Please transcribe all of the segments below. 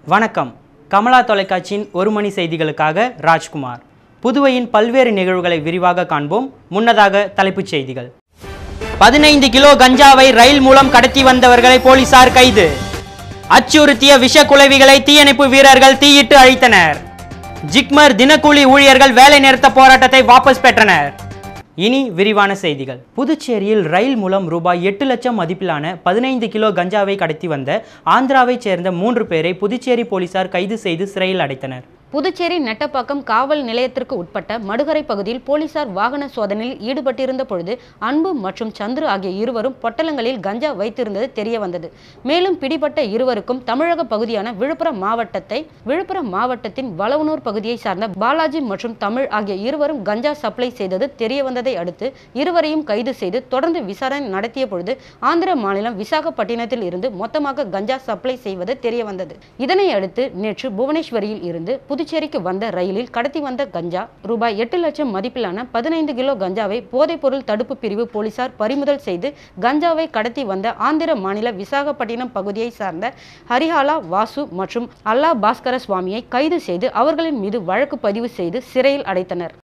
வணக்கம் கமலா தொலைக்காட்சியின் ஒரு மணி செய்திகளுக்காக ராஜ்குமார் புதுவையின் பல்வேறு நிகழ்வுகளை விரிவாக காண்போம் முன்னதாக தலைப்புச் செய்திகள் பதினைந்து கிலோ கஞ்சாவை ரயில் மூலம் கடத்தி வந்தவர்களை போலீசார் கைது அச்சுறுத்திய விஷ குளவிகளை தீயணைப்பு வீரர்கள் தீயிட்டு அழித்தனர் ஜிக்மர் தினக்கூலி ஊழியர்கள் வேலை நிறுத்த போராட்டத்தை வாபஸ் பெற்றனர் இனி விரிவான செய்திகள் புதுச்சேரியில் ரயில் மூலம் ரூபாய் எட்டு லட்சம் மதிப்பிலான பதினைந்து கிலோ கஞ்சாவை கடத்தி வந்த ஆந்திராவைச் சேர்ந்த மூன்று பேரை புதுச்சேரி போலீசார் கைது செய்து சிறையில் அடைத்தனர் புதுச்சேரி நெட்டப்பாக்கம் காவல் நிலையத்திற்கு உட்பட்ட மடுகரை பகுதியில் போலீசார் வாகன சோதனையில் ஈடுபட்டிருந்த பொழுது அன்பு மற்றும் சந்துரு ஆகிய இருவரும் பொட்டலங்களில் கஞ்சா வைத்திருந்தது தெரிய வந்தது மேலும் பிடிபட்ட இருவருக்கும் தமிழக பகுதியான விழுப்புரம் மாவட்டத்தை விழுப்புரம் மாவட்டத்தின் வளவனூர் பகுதியை சார்ந்த பாலாஜி மற்றும் தமிழ் ஆகிய இருவரும் கஞ்சா சப்ளை செய்தது தெரிய வந்ததை அடுத்து இருவரையும் கைது செய்து தொடர்ந்து விசாரணை நடத்திய பொழுது ஆந்திர மாநிலம் விசாகப்பட்டினத்தில் இருந்து மொத்தமாக கஞ்சா சப்ளை செய்வது தெரிய வந்தது இதனை அடுத்து நேற்று புவனேஸ்வரியில் இருந்து புதுச்சேரிக்கு வந்த ரயிலில் கடத்தி வந்த கஞ்சா ரூபாய் எட்டு லட்சம் மதிப்பிலான பதினைந்து கிலோ கஞ்சாவை போதைப்பொருள் தடுப்பு பிரிவு போலீசார் பறிமுதல் செய்து கஞ்சாவை கடத்தி வந்த ஆந்திர மாநில விசாகப்பட்டினம் பகுதியை சார்ந்த ஹரிஹாலா வாசு மற்றும் அல்லா பாஸ்கர சுவாமியை கைது செய்து அவர்களின் மீது வழக்கு பதிவு செய்து சிறையில் அடைத்தனர்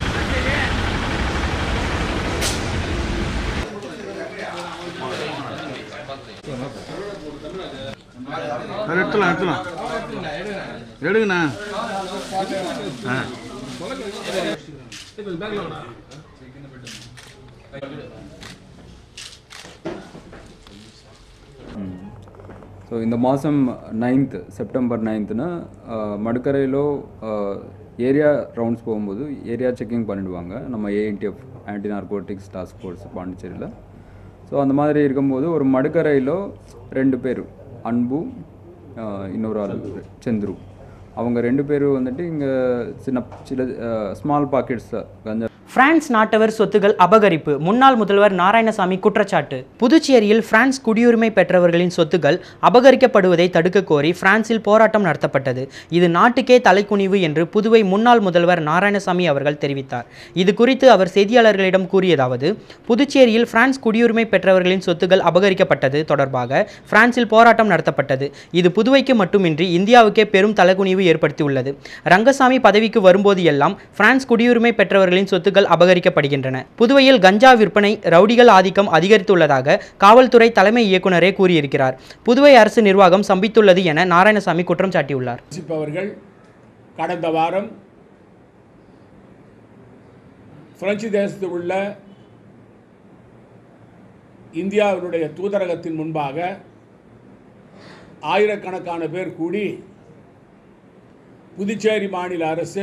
அது எடுத்துலாம் எடுத்துலாம் எடுங்கண்ணா ஆ సో ఇంత మాసం నైన్త్ సెప్టెంబర్ నైన్త్న மடுக்கரையிலோ ஏரியா ரவுண்ட்ஸ் போகும்போது ஏரியா செக்கிங் பண்ணிடுவாங்க நம்ம ANTF anti narcotics task force பாண்டிச்சேரியில் ஸோ அந்த மாதிரி இருக்கும்போது ஒரு மடுக்கரையிலோ ரெண்டு பேர் அன்பு ஆஹ், இன்னொரு ஆள் சந்துரு அவங்க ரெண்டு பேரும் வந்துட்டு இங்கே சின்ன சில ஸ்மால் பாக்கெட்ஸ் கஞ்சா பிரான்ஸ் நாட்டவர் சொத்துகள் அபகரிப்பு முன்னாள் முதல்வர் நாராயணசாமி குற்றச்சாட்டு புதுச்சேரியில் பிரான்ஸ் குடியுரிமை பெற்றவர்களின் சொத்துகள் அபகரிக்கப்படுவதை தடுக்க கோரி பிரான்சில் போராட்டம் நடத்தப்பட்டது இது நாட்டுக்கே தலைக்குனிவு என்று புதுவை முன்னாள் முதல்வர் நாராயணசாமி அவர்கள் தெரிவித்தார் இது குறித்து அவர் செய்தியாளர்களிடம் கூறியதாவது புதுச்சேரியில் பிரான்ஸ் குடியுரிமை பெற்றவர்களின் சொத்துகள் அபகரிக்கப்பட்டது தொடர்பாக பிரான்சில் போராட்டம் நடத்தப்பட்டது இது புதுவைக்கு மட்டுமின்றி இந்தியாவுக்கே பெரும் தலைக்குனிவு ஏற்படுத்தியுள்ளது ரங்கசாமி பதவிக்கு வரும்போது எல்லாம் பிரான்ஸ் குடியுரிமை பெற்றவர்களின் சொத்துக்கள் அபகரிக்கப்படுகின்றன புதுவையில் கஞ்சா விற்பனை ரவுடிகள் ஆதிக்கம் அதிகரித்துள்ளதாக காவல்துறை தலைமை இயக்குனரே கூறியிருக்கிறார் புதுவை அரசு நிர்வாகம் சம்பித்துள்ளது என நாராயணசாமி குற்றம் சாட்டியுள்ளார் வசிப்பவர்கள் கடந்த வாரம் பிரெஞ்சு தேசத்தில் உள்ள இந்தியாவினுடைய தூதரகத்தின் முன்பாக ஆயிரக்கணக்கான பேர் கூடி புதுச்சேரி மாநில அரசு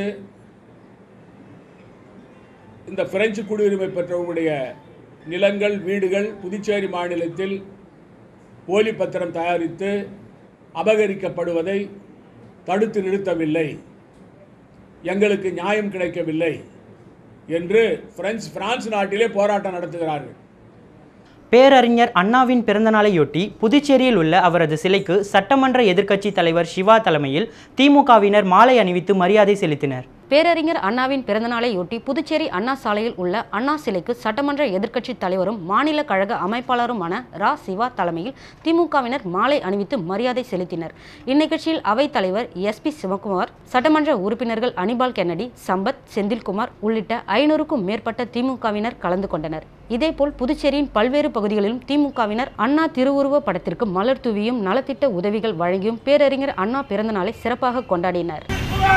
இந்த பிரெஞ்சு குடியுரிமை பெற்றவர்களுடைய நிலங்கள் வீடுகள் புதுச்சேரி மாநிலத்தில் போலி பத்திரம் தயாரித்து அபகரிக்கப்படுவதை தடுத்து நிறுத்தவில்லை எங்களுக்கு நியாயம் கிடைக்கவில்லை என்று பிரெஞ்சு பிரான்ஸ் நாட்டிலே போராட்டம் நடத்துகிறார்கள் பேரறிஞர் அண்ணாவின் பிறந்தநாளையொட்டி புதுச்சேரியில் உள்ள அவரது சிலைக்கு சட்டமன்ற எதிர்க்கட்சி தலைவர் சிவா தலைமையில் திமுகவினர் மாலை அணிவித்து மரியாதை செலுத்தினர் பேரறிஞர் அண்ணாவின் பிறந்தநாளையொட்டி புதுச்சேரி அண்ணா சாலையில் உள்ள அண்ணா சிலைக்கு சட்டமன்ற எதிர்க்கட்சி தலைவரும் மாநில கழக அமைப்பாளருமான ரா சிவா தலைமையில் திமுகவினர் மாலை அணிவித்து மரியாதை செலுத்தினர் இந்நிகழ்ச்சியில் அவைத் தலைவர் எஸ் பி சிவகுமார் சட்டமன்ற உறுப்பினர்கள் அனிபால் கென்னடி சம்பத் செந்தில்குமார் உள்ளிட்ட ஐநூறுக்கும் மேற்பட்ட திமுகவினர் கலந்து கொண்டனர் இதேபோல் புதுச்சேரியின் பல்வேறு பகுதிகளிலும் திமுகவினர் அண்ணா திருவுருவ படத்திற்கு மலர் தூவியும் நலத்திட்ட உதவிகள் வழங்கியும் பேரறிஞர் அண்ணா பிறந்தநாளை சிறப்பாக கொண்டாடினர்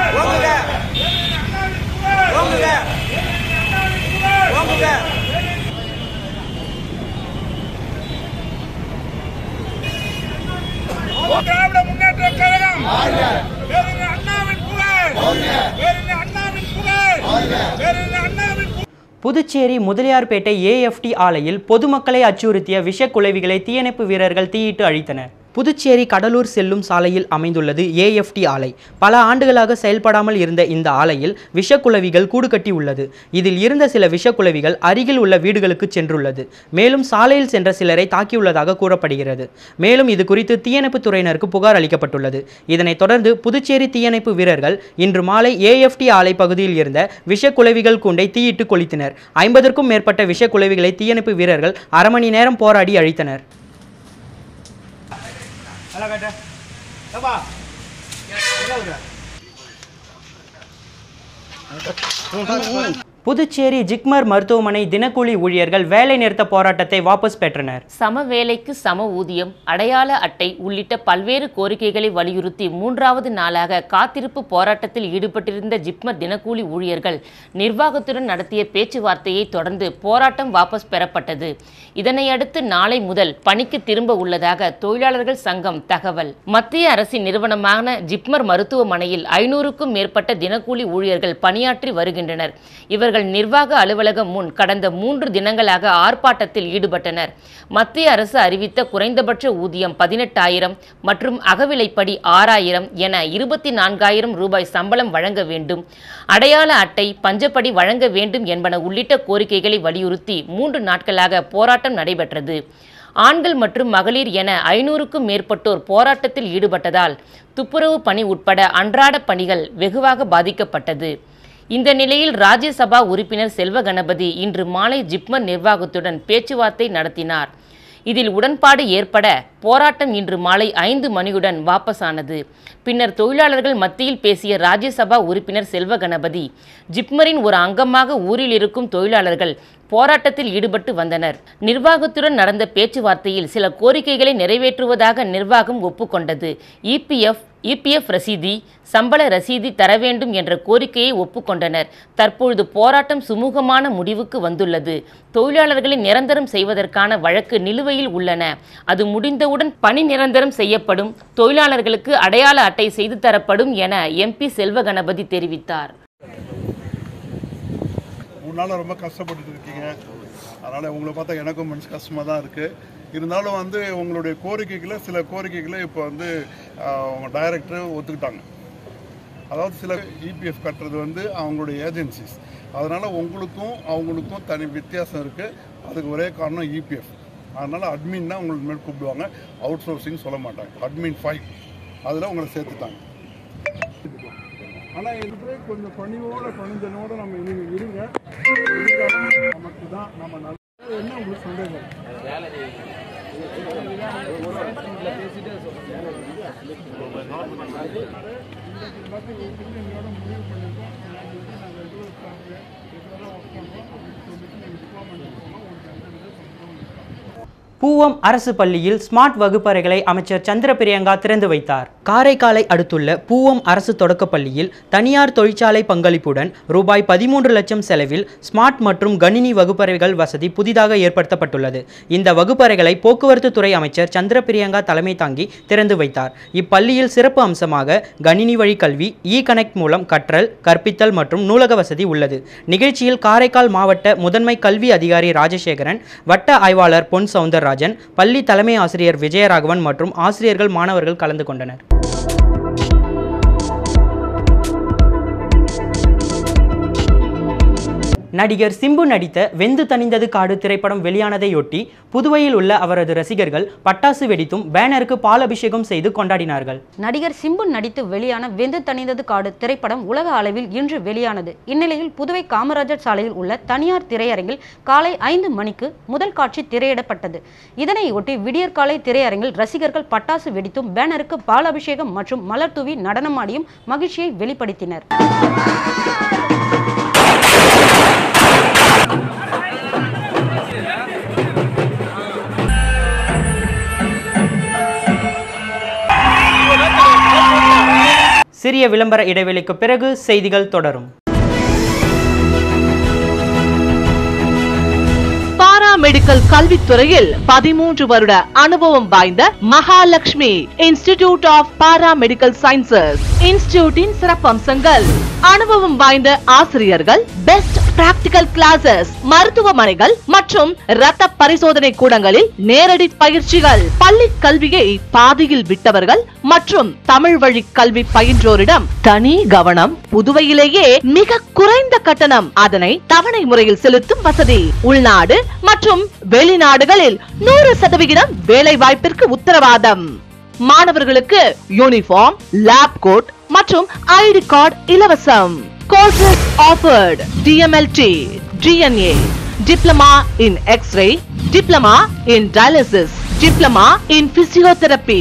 திராவிட முன்னேற்ற கழகம் பேரறிஞர் அண்ணாவின் புகழ் பேரறிஞர் அண்ணாவின் புகழ் பேரறிஞர் அண்ணாவின் புகழ் புதுச்சேரி முதலியார்பேட்டை ஏஎஃப்டி ஆலையில் பொதுமக்களை அச்சுறுத்திய விஷக்குலைவிகளை தீயணைப்பு வீரர்கள் தீயிட்டு அழித்தனர் புதுச்சேரி கடலூர் செல்லும் சாலையில் அமைந்துள்ளது ஏஎஃப்டி ஆலை பல ஆண்டுகளாக செயல்படாமல் இருந்த இந்த ஆலையில் விஷக்குளவிகள் கூடு கட்டி உள்ளது இதில் இருந்த சில விஷக்குளவிகள் அருகில் உள்ள வீடுகளுக்கு சென்றுள்ளது மேலும் சாலையில் சென்ற சிலரை தாக்கியுள்ளதாக கூறப்படுகிறது மேலும் இது குறித்து தீயணைப்பு துறையினருக்கு புகார் அளிக்கப்பட்டுள்ளது இதனைத் தொடர்ந்து புதுச்சேரி தீயணைப்பு வீரர்கள் இன்று மாலை ஏஎஃப்டி ஆலை பகுதியில் இருந்த விஷக்குளவிகள் கூண்டை தீயிட்டு கொளுத்தினர் ஐம்பதற்கும் மேற்பட்ட விஷக்குளவிகளை தீயணைப்பு வீரர்கள் அரை மணி நேரம் போராடி அழித்தனர் நல்லா காட்டு ஏப்பா புதுச்சேரி ஜிக்மர் மருத்துவமனை தினக்கூலி ஊழியர்கள் வேலை நிறுத்த போராட்டத்தை வாபஸ் பெற்றனர் சம வேலைக்கு சம ஊதியம் அடையாள அட்டை உள்ளிட்ட பல்வேறு கோரிக்கைகளை வலியுறுத்தி மூன்றாவது நாளாக காத்திருப்பு போராட்டத்தில் ஈடுபட்டிருந்த ஜிப்மர் தினக்கூலி ஊழியர்கள் நிர்வாகத்துடன் நடத்திய பேச்சுவார்த்தையை தொடர்ந்து போராட்டம் வாபஸ் பெறப்பட்டது இதனையடுத்து நாளை முதல் பணிக்கு திரும்ப உள்ளதாக தொழிலாளர்கள் சங்கம் தகவல் மத்திய அரசின் நிறுவனமான ஜிப்மர் மருத்துவமனையில் ஐநூறுக்கும் மேற்பட்ட தினக்கூலி ஊழியர்கள் பணியாற்றி வருகின்றனர் இவர்கள் நிர்வாக அலுவலகம் முன் கடந்த மூன்று தினங்களாக ஆர்ப்பாட்டத்தில் ஈடுபட்டனர் மத்திய அரசு அறிவித்த குறைந்தபட்ச ஊதியம் பதினெட்டாயிரம் மற்றும் அகவிலைப்படி ஆறாயிரம் என இருபத்தி நான்காயிரம் ரூபாய் சம்பளம் வழங்க வேண்டும் அடையாள அட்டை பஞ்சப்படி வழங்க வேண்டும் என்பன உள்ளிட்ட கோரிக்கைகளை வலியுறுத்தி மூன்று நாட்களாக போராட்டம் நடைபெற்றது ஆண்கள் மற்றும் மகளிர் என ஐநூறுக்கும் மேற்பட்டோர் போராட்டத்தில் ஈடுபட்டதால் துப்புரவு பணி உட்பட அன்றாட பணிகள் வெகுவாக பாதிக்கப்பட்டது இந்த நிலையில் ராஜ்யசபா உறுப்பினர் செல்வ கணபதி இன்று மாலை ஜிப்மர் நிர்வாகத்துடன் பேச்சுவார்த்தை நடத்தினார் இதில் உடன்பாடு ஏற்பட போராட்டம் இன்று மாலை ஐந்து மணியுடன் வாபஸானது பின்னர் தொழிலாளர்கள் மத்தியில் பேசிய ராஜ்யசபா உறுப்பினர் செல்வ கணபதி ஜிப்மரின் ஒரு அங்கமாக ஊரில் இருக்கும் தொழிலாளர்கள் போராட்டத்தில் ஈடுபட்டு வந்தனர் நிர்வாகத்துடன் நடந்த பேச்சுவார்த்தையில் சில கோரிக்கைகளை நிறைவேற்றுவதாக நிர்வாகம் ஒப்புக்கொண்டது இபிஎஃப் இபிஎஃப் ரசீதி சம்பள ரசீதி தர வேண்டும் என்ற கோரிக்கையை ஒப்புக்கொண்டனர் தற்பொழுது போராட்டம் சுமூகமான முடிவுக்கு வந்துள்ளது தொழிலாளர்களை நிரந்தரம் செய்வதற்கான வழக்கு நிலுவையில் உள்ளன அது முடிந்தவுடன் பணி நிரந்தரம் செய்யப்படும் தொழிலாளர்களுக்கு அடையாள அட்டை செய்து தரப்படும் என எம்பி செல்வ கணபதி தெரிவித்தார் மூணு நாளாக ரொம்ப கஷ்டப்பட்டுட்டு இருக்கீங்க அதனால் உங்களை பார்த்தா எனக்கும் மனசு கஷ்டமாக தான் இருக்குது இருந்தாலும் வந்து உங்களுடைய கோரிக்கைகளை சில கோரிக்கைகளை இப்போ வந்து ஆஹ், உங்க டைரக்டர் ஒத்துக்கிட்டாங்க அதாவது சில இபிஎஃப் கட்டுறது வந்து அவங்களுடைய ஏஜென்சிஸ் அதனால் உங்களுக்கும் அவங்களுக்கும் தனி வித்தியாசம் இருக்குது அதுக்கு ஒரே காரணம் இபிஎஃப் அதனால் அட்மின் தான் உங்களுக்கு மேல் கூப்பிடுவாங்க அவுட் சோர்சிங் சொல்ல மாட்டாங்க அட்மின் ஃபைவ் அதில் உங்களை சேர்த்துட்டாங்க ஆனால் என்று கொஞ்சம் பணிவோட பணிஞ்சனோட நம்ம இனி இருங்க இருந்தாலும் நமக்கு தான் நம்ம நல்ல என்ன உங்களுக்கு சந்தேகம் பூவம் அரசு பள்ளியில் ஸ்மார்ட் வகுப்பறைகளை அமைச்சர் சந்திர பிரியங்கா திறந்து வைத்தார் காரைக்காலை அடுத்துள்ள பூவம் அரசு தொடக்கப் பள்ளியில் தனியார் தொழிற்சாலை பங்களிப்புடன் ரூபாய் பதிமூன்று லட்சம் செலவில் ஸ்மார்ட் மற்றும் கணினி வகுப்பறைகள் வசதி புதிதாக ஏற்படுத்தப்பட்டுள்ளது இந்த வகுப்பறைகளை போக்குவரத்து துறை அமைச்சர் சந்திர பிரியங்கா தலைமை தாங்கி திறந்து வைத்தார் இப்பள்ளியில் சிறப்பு அம்சமாக கணினி வழி கல்வி இ கனெக்ட் மூலம் கற்றல் கற்பித்தல் மற்றும் நூலக வசதி உள்ளது நிகழ்ச்சியில் காரைக்கால் மாவட்ட முதன்மை கல்வி அதிகாரி ராஜசேகரன் வட்ட ஆய்வாளர் பொன் சவுந்தரராஜன் பள்ளி தலைமை ஆசிரியர் விஜயராகவன் மற்றும் ஆசிரியர்கள் மாணவர்கள் கலந்து கொண்டனர் நடிகர் சிம்பு நடித்த வெந்து தணிந்தது காடு திரைப்படம் வெளியானதையொட்டி புதுவையில் உள்ள அவரது ரசிகர்கள் பட்டாசு வெடித்தும் பேனருக்கு பாலபிஷேகம் செய்து கொண்டாடினார்கள் நடிகர் சிம்பு நடித்து வெளியான வெந்து தணிந்தது காடு திரைப்படம் உலக அளவில் இன்று வெளியானது இந்நிலையில் புதுவை காமராஜர் சாலையில் உள்ள தனியார் திரையரங்கில் காலை ஐந்து மணிக்கு முதல் காட்சி திரையிடப்பட்டது இதனையொட்டி விடியற்காலை திரையரங்கில் ரசிகர்கள் பட்டாசு வெடித்தும் பேனருக்கு பாலாபிஷேகம் மற்றும் மலர் தூவி நடனமாடியும் மகிழ்ச்சியை வெளிப்படுத்தினர் சிறிய விளம்பர இடைவெளிக்கு பிறகு செய்திகள் தொடரும் பாராமெடிக்கல் கல்வித்துறையில் பதிமூன்று வருட அனுபவம் வாய்ந்த Mahalakshmi institute of paramedical sciences இன்ஸ்டிடியூட்டின் சிறப்பம்சங்கள் அனுபவம் வாய்ந்த ஆசிரியர்கள் பெஸ்ட் பிராக்டிகல் கிளாஸஸ் மருத்துவமனைகள் மற்றும் ரத்த பரிசோதனை கூடங்களில் நேரடி பயிற்சிகள் பள்ளி கல்வியை பாதியில் விட்டவர்கள் மற்றும் தமிழ் வழி கல்வி பயின்றோரிடம் தனி கவனம் புதுவையிலேயே மிக குறைந்த கட்டணம் அதனை தவணை முறையில் செலுத்தும் வசதி உள்நாடு மற்றும் வெளிநாடுகளில் நூறு சதவிகிதம் வேலை வாய்ப்பிற்கு உத்தரவாதம் மாணவர்களுக்கு யூனிஃபார்ம் லேப் கோட் மற்றும் ஐடி கார்டு இலவசம் courses offered DMLT DNA diploma in X-ray diploma in dialysis diploma in physiotherapy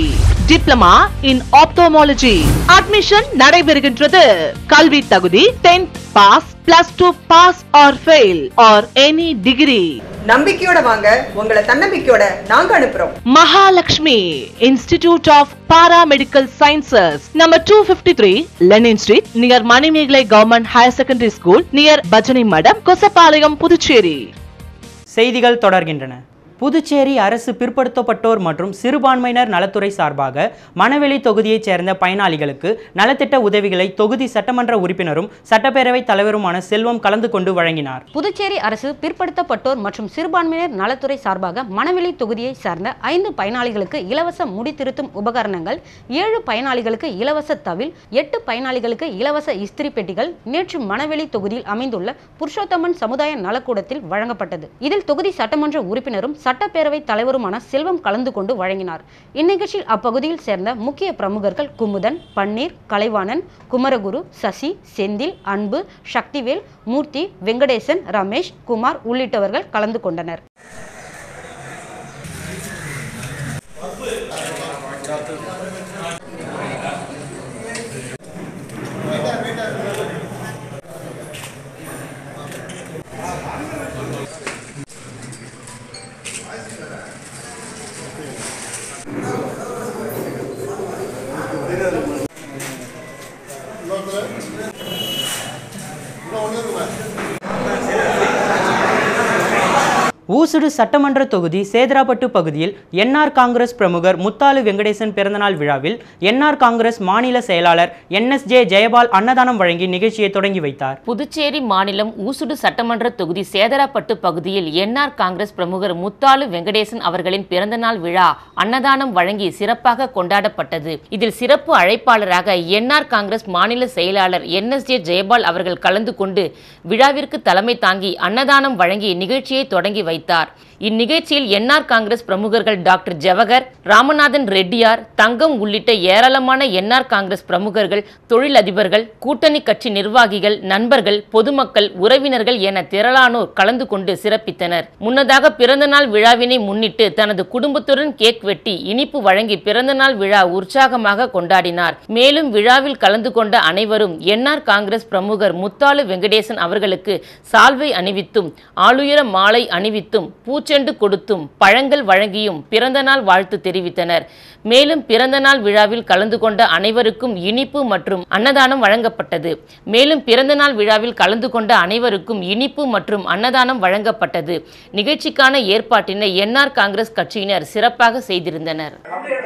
diploma in ophthalmology admission நடைபெறுகின்றது கல்வி தகுதி tenth pass plus two pass or fail or any degree நம்பிக்கையோட வாங்க உங்களை தன்னம்பிக்கையோட நாங்க அனுப்புறோம் Mahalakshmi institute of paramedical sciences number two fifty three Lenin street near Manimegalai government higher secondary school near Bhajanai Madam Kosapalayam Puducherry செய்திகள் தொடர்கின்றன புதுச்சேரி அரசு பிற்படுத்தப்பட்டோர் மற்றும் சிறுபான்மையினர் நலத்துறை சார்பாக மணவெளி தொகுதியைச் சேர்ந்த பயனாளிகளுக்கு நலத்திட்ட உதவிகளை தொகுதி சட்டமன்ற உறுப்பினரும் சட்டப்பேரவைத் தலைவருமான செல்வம் கலந்து கொண்டு வழங்கினார் புதுச்சேரி அரசு பிற்படுத்தப்பட்டோர் மற்றும் சிறுபான்மையினர் நலத்துறை சார்பாக மணவெளி தொகுதியை சார்ந்த ஐந்து பயனாளிகளுக்கு இலவச முடித்திருத்தும் உபகரணங்கள் ஏழு பயனாளிகளுக்கு இலவச தவில் எட்டு பயனாளிகளுக்கு இலவச இஸ்திரி பெட்டிகள் நேற்று மணவெளி தொகுதியில் அமைந்துள்ள புருஷோத்தமன் சமுதாய நலக்கூடத்தில் வழங்கப்பட்டது இதில் தொகுதி சட்டமன்ற உறுப்பினரும் சட்டப்பேரவை தலைவருமான செல்வம் கலந்து கொண்டு வழங்கினார் இந்நிகழ்ச்சியில் அப்பகுதியில் சேர்ந்த முக்கிய பிரமுகர்கள் குமுதன் பன்னீர் கலைவாணன் குமரகுரு சசி செந்தில் அன்பு சக்திவேல் மூர்த்தி வெங்கடேசன் ரமேஷ் குமார் உள்ளிட்டவர்கள் கலந்து கொண்டனர் ஊசுடு சட்டமன்ற தொகுதி சேதராப்பட்டு பகுதியில் என்ஆர் காங்கிரஸ் பிரமுகர் முத்தாலு வெங்கடேசன் பிறந்தநாள் விழாவில் என்ஆர் காங்கிரஸ் மாநில செயலாளர் என்எஸ்ஜே ஜெயபால் அன்னதானம் வழங்கி நிகழ்ச்சியை தொடங்கி வைத்தார் புதுச்சேரி மாநிலம் ஊசுடு சட்டமன்ற தொகுதி சேதராப்பட்டு பகுதியில் என்ஆர் காங்கிரஸ் பிரமுகர் முத்தாலு வெங்கடேசன் அவர்களின் பிறந்தநாள் விழா அன்னதானம் வழங்கி சிறப்பாக கொண்டாடப்பட்டது இதில் சிறப்பு அழைப்பாளராக என்ஆர் காங்கிரஸ் மாநில செயலாளர் என்எஸ்ஜே ஜெயபால் அவர்கள் கலந்து கொண்டு விழாவிற்கு தலைமை தாங்கி அன்னதானம் வழங்கி நிகழ்ச்சியை தொடங்கி வைத்தார் இந்நிகழ்ச்சியில் என்ஆர் காங்கிரஸ் பிரமுகர்கள் டாக்டர் ஜவஹர் ராமநாதன் ரெட்டியார் தங்கம் உள்ளிட்ட ஏராளமான என்ஆர் காங்கிரஸ் பிரமுகர்கள் தொழிலதிபர்கள் கூட்டணி கட்சி நிர்வாகிகள் நண்பர்கள் பொதுமக்கள் உறவினர்கள் என திரளானோர் கலந்து கொண்டு சிறப்பித்தனர் முன்னதாக பிறந்தநாள் விழாவினை முன்னிட்டு தனது குடும்பத்துடன் கேக் வெட்டி இனிப்பு வழங்கி பிறந்தநாள் விழா உற்சாகமாக கொண்டாடினார் மேலும் விழாவில் கலந்து கொண்ட அனைவரும் என்ஆர் காங்கிரஸ் பிரமுகர் முத்தாலு வெங்கடேசன் அவர்களுக்கு சால்வை அணிவித்தும் ஆளுயர மாலை அணிவித்தும் பூச்செண்டு கொடுத்தும் பழங்கள் வழங்கியும் பிறந்தநாள் வாழ்த்து தெரிவித்தனர் மேலும் பிறந்தநாள் விழாவில் கலந்து கொண்ட அனைவருக்கும் இனிப்பு மற்றும் அன்னதானம் வழங்கப்பட்டது மேலும் பிறந்தநாள் விழாவில் கலந்து கொண்ட அனைவருக்கும் இனிப்பு மற்றும் அன்னதானம் வழங்கப்பட்டது நிகழ்ச்சிக்கான ஏற்பாட்டினை என்ஆர் காங்கிரஸ் கட்சியினர் சிறப்பாக செய்திருந்தனர்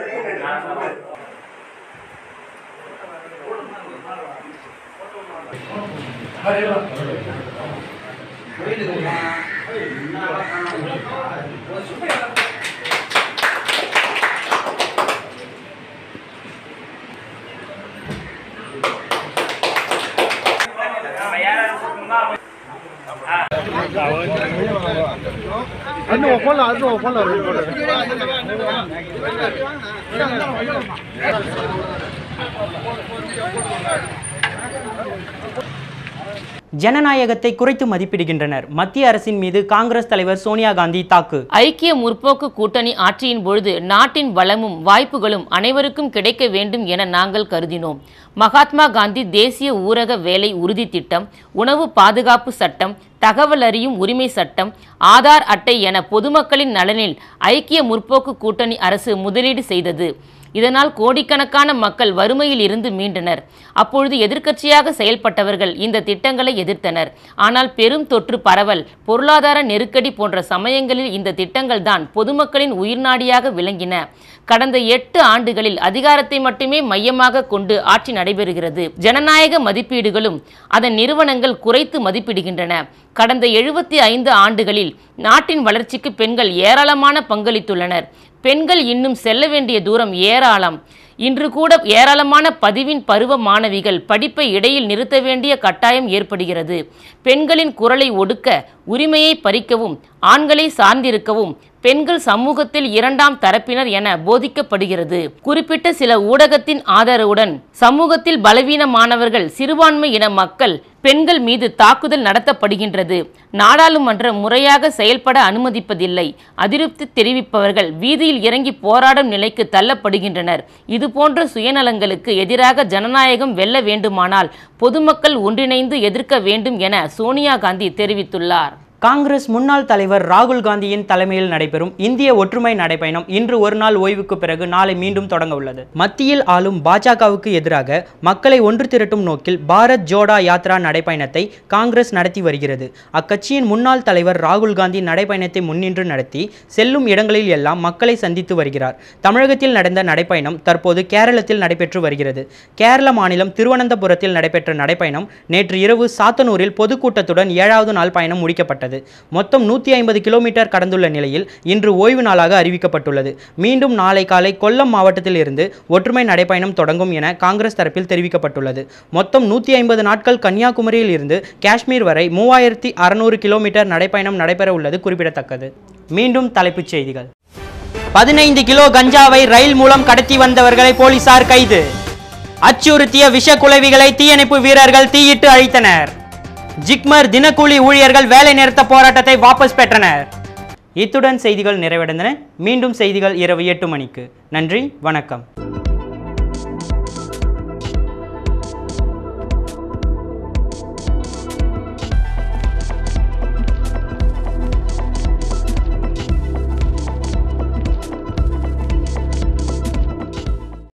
ஜனநாயகத்தை குறைத்து மதிப்பிடுகின்றனர் மத்திய அரசின் மீது காங்கிரஸ் தலைவர் சோனியா காந்தி தாக்கு ஐக்கிய முற்போக்கு கூட்டணி ஆட்சியின் பொழுது நாட்டின் வளமும் வாய்ப்புகளும் அனைவருக்கும் கிடைக்க வேண்டும் என நாங்கள் கருதினோம் மகாத்மா காந்தி தேசிய ஊரக வேலை உறுதி திட்டம் உணவு பாதுகாப்பு சட்டம் தகவல் அறியும் உரிமை சட்டம் ஆதார் அட்டை என பொதுமக்களின் நலனில் ஐக்கிய முற்போக்கு கூட்டணி அரசு முதலீடு செய்தது இதனால் கோடிக்கணக்கான மக்கள் வறுமையில் இருந்து மீண்டனர் அப்பொழுது எதிர்க்கட்சியாக செயல்பட்டவர்கள் இந்த திட்டங்களை எதிர்த்தனர் ஆனால் பெரும் தொற்று பரவல் பொருளாதார நெருக்கடி போன்ற சமயங்களில் இந்த திட்டங்கள் தான் பொதுமக்களின் உயிர்நாடியாக விளங்கின கடந்த எட்டு ஆண்டுகளில் அதிகாரத்தை மட்டுமே மையமாக கொண்டு ஆட்சி நடைபெறுகிறது ஜனநாயக மதிப்பீடுகளும் அதன் நிறுவனங்கள் குறைத்து மதிப்பிடுகின்றன கடந்த எழுபத்தி ஐந்து ஆண்டுகளில் நாட்டின் வளர்ச்சிக்கு பெண்கள் ஏராளமான பங்களித்துள்ளனர் பெண்கள் இன்னும் செல்ல வேண்டிய தூரம் ஏராளம் இன்று கூட ஏராளமான பதிவின் பருவ மாணவிகள் படிப்பை இடையில் நிறுத்த வேண்டிய கட்டாயம் ஏற்படுகிறது பெண்களின் குரலை ஒடுக்க உரிமையை பறிக்கவும் ஆண்களை சார்ந்திருக்கவும் பெண்கள் சமூகத்தில் இரண்டாம் தரப்பினர் என போதிக்கப்படுகிறது குறிப்பிட்ட சில ஊடகத்தின் ஆதரவுடன் சமூகத்தில் பலவீனமானவர்கள் சிறுபான்மை இன மக்கள் பெண்கள் மீது தாக்குதல் நடத்தப்படுகின்றது நாடாளுமன்றம் முறையாக செயல்பட அனுமதிப்பதில்லை அதிருப்தி தெரிவிப்பவர்கள் வீதியில் இறங்கி போராடும் நிலைக்கு தள்ளப்படுகின்றனர் இதுபோன்ற சுயநலங்களுக்கு எதிராக ஜனநாயகம் வெல்ல வேண்டுமானால் பொதுமக்கள் ஒன்றிணைந்து எதிர்க்க வேண்டும் என சோனியா காந்தி தெரிவித்துள்ளார் காங்கிரஸ் முன்னாள் தலைவர் ராகுல் காந்தியின் தலைமையில் நடைபெறும் இந்திய ஒற்றுமை நடைபயணம் இன்று ஒரு நாள் ஓய்வுக்கு பிறகு நாளை மீண்டும் தொடங்க உள்ளது மத்தியில் ஆளும் பாஜகவுக்கு எதிராக மக்களை ஒன்று திரட்டும் நோக்கில் பாரத் ஜோடா யாத்ரா நடைபயணத்தை காங்கிரஸ் நடத்தி வருகிறது அக்கட்சியின் முன்னாள் தலைவர் ராகுல் காந்தி நடைபயணத்தை முன்னின்று நடத்தி செல்லும் இடங்களில் எல்லாம் மக்களை சந்தித்து வருகிறார் தமிழகத்தில் நடந்த நடைப்பயணம் தற்போது கேரளத்தில் நடைபெற்று வருகிறது கேரள மாநிலம் திருவனந்தபுரத்தில் நடைபெற்ற நடைப்பயணம் நேற்று இரவு சாத்தனூரில் பொதுக்கூட்டத்துடன் ஏழாவது நாள் பயணம் முடிக்கப்பட்டது மொத்தம் நூற்றி ஐம்பது கிலோமீட்டர் கடந்துள்ள நிலையில் இன்று ஓய்வு நாளாக அறிவிக்கப்பட்டுள்ளது மீண்டும் நாளை காலை கொல்லம் மாவட்டத்தில் இருந்து ஒற்றுமை நடைப்பயணம் தொடங்கும் என காங்கிரஸ் தரப்பில் தெரிவிக்கப்பட்டுள்ளது மொத்தம் நூற்றி ஐம்பது நாட்கள் கன்னியாகுமரியில் இருந்து காஷ்மீர் வரை மூவாயிரத்தி அறுநூறு கிலோமீட்டர் நடைப்பயணம் நடைபெற உள்ளது குறிப்பிடத்தக்கது மீண்டும் தலைப்புச் செய்திகள் பதினைந்து கிலோ கஞ்சாவை ரயில் மூலம் கடத்தி வந்தவர்களை போலீசார் கைது அச்சுறுத்திய விஷக்குலைவிகளை தீயணைப்பு வீரர்கள் தீயிட்டு அழித்தனர் ஜிக்மர் தினக்கூலி ஊழியர்கள் வேலை நிறுத்த போராட்டத்தை வாபஸ் பெற்றனர் இத்துடன் செய்திகள் நிறைவடைந்தன மீண்டும் செய்திகள் இரவு எட்டு மணிக்கு நன்றி வணக்கம்